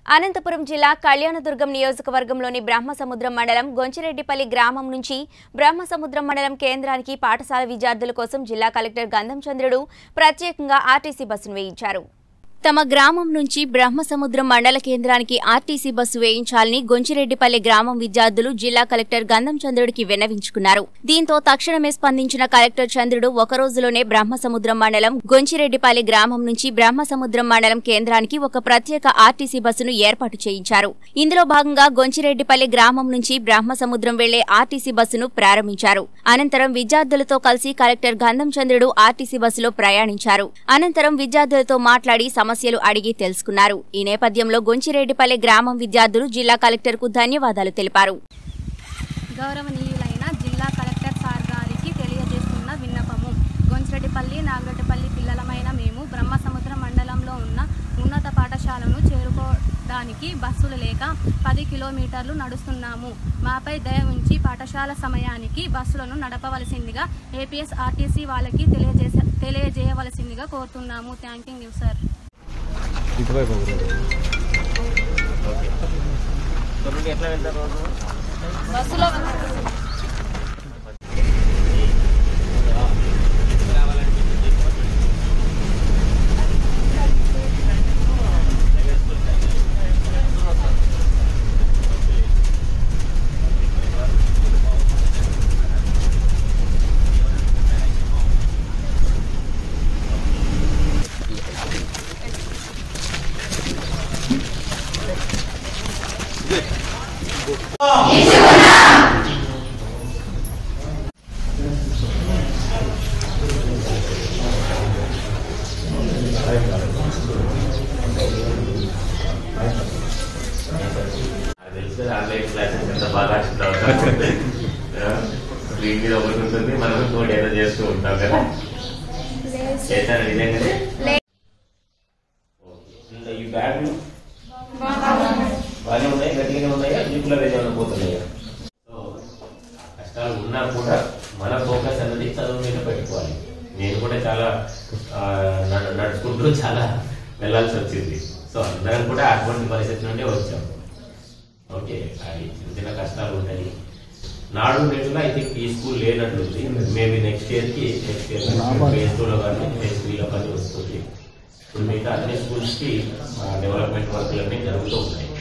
అనంతపురం జిల్లా కళ్యాణదుర్గం నియోజకవర్గంలోని బ్రహ్మసముద్రం మండలం గొంచిరెడ్డిపల్లి గ్రామం నుంచి బ్రహ్మసముద్రం మండలం కేంద్రానికి పాఠశాల విద్యార్థుల కోసం జిల్లా కలెక్టర్ గంధం చంద్రుడు ప్రత్యేకంగా ఆర్టీసీ బస్సును వేయించారు తమ గ్రామం నుంచి బ్రహ్మసముద్రం మండల కేంద్రానికి ఆర్టీసీ బస్సు వేయించాలని గొంచిరెడ్డిపల్లి గ్రామం విద్యార్థులు జిల్లా కలెక్టర్ గంధం చంద్రుడికి విన్నవించుకున్నారు దీంతో తక్షణమే స్పందించిన కలెక్టర్ చంద్రుడు ఒక రోజులోనే బ్రహ్మసముద్రం మండలం గొంచిరెడ్డిపల్లి గ్రామం నుంచి బ్రహ్మసముద్రం మండలం కేంద్రానికి ఒక ప్రత్యేక ఆర్టీసీ బస్సును ఏర్పాటు చేయించారు ఇందులో భాగంగా గొంచిరెడ్డిపల్లి గ్రామం నుంచి బ్రహ్మసముద్రం వెళ్లే ఆర్టీసీ బస్సును ప్రారంభించారు అనంతరం విద్యార్థులతో కలిసి కలెక్టర్ గంధం చంద్రుడు ఆర్టీసీ బస్సులో ప్రయాణించారు అనంతరం విద్యార్థులతో మాట్లాడి సమస్యలు అడిగి తెలుసుకున్నారు ఈ నేపథ్యంలో గొంచిరెడ్డిపల్లి గ్రామం విద్యార్థులు జిల్లా కలెక్టర్కు ధన్యవాదాలు తెలిపారు గౌరవనీయులైన జిల్లా కలెక్టర్ సార్ గారికి తెలియజేస్తున్న విన్నపము గొంచిరెడ్డిపల్లి నాగరెడ్డిపల్లి పిల్లలమైన మేము బ్రహ్మసముద్రం మండలంలో ఉన్న ఉన్నత పాఠశాలను చేరుకోవడానికి బస్సులు లేక పది కిలోమీటర్లు నడుస్తున్నాము మాపై దయ ఉంచి పాఠశాల సమయానికి బస్సులను నడపవలసిందిగా ఏపీఎస్ ఆర్టీసీ వాళ్ళకి తెలియజేసే తెలియజేయవలసిందిగా కోరుతున్నాము థ్యాంక్ యూ సార్ ఇటువైపు ఒకరు. తొమ్మిది ఎట్లా వెళ్తారు రోజు బస్సులో నాకు తెలుసు ఆన్లైన్ క్లాసెస్ ఎంత బాగా స్క్రీన్ మీద ఒకటి ఉంటుంది మనం ఇంకోటి ఏదో చేస్తూ ఉంటాం కదా చేశాను నిజంగానే ఓకే. ఇంకా ఈ బ్యాగులు బాగానే ఉన్నాయి గట్టిగానే ఉన్నాయా జిప్పులో ఏమైనా పోతున్నాయా సో కష్టాలు ఉన్నా కూడా మన ఫోకస్ అనేది చదువు మీద పెట్టుకోవాలి నేను కూడా చాలా ఆ, నడు- నడుచుకుంటూ చాలా వెళ్ళాల్సి వచ్చింది సో అందరం కూడా అటువంటి పరిస్థితి నుండి వచ్చాం ఓకే అది చిన్న చిన్న కష్టాలు ఉంటాయి నాడు నేడుగా ఐ థింక్ ఈ స్కూల్ లేనట్లుంది మేబీ నెక్స్ట్ ఇయర్ కి నెక్స్ట్ ఇయర్ ఫేజ్ టూ లో కానీ ఫేజ్ త్రీ లో కానీ వస్తుంది ఇప్పుడు మిగతా అన్ని స్కూల్స్ కి డెవలప్మెంట్ వర్క్లు అన్నీ జరుగుతూ ఉన్నాయి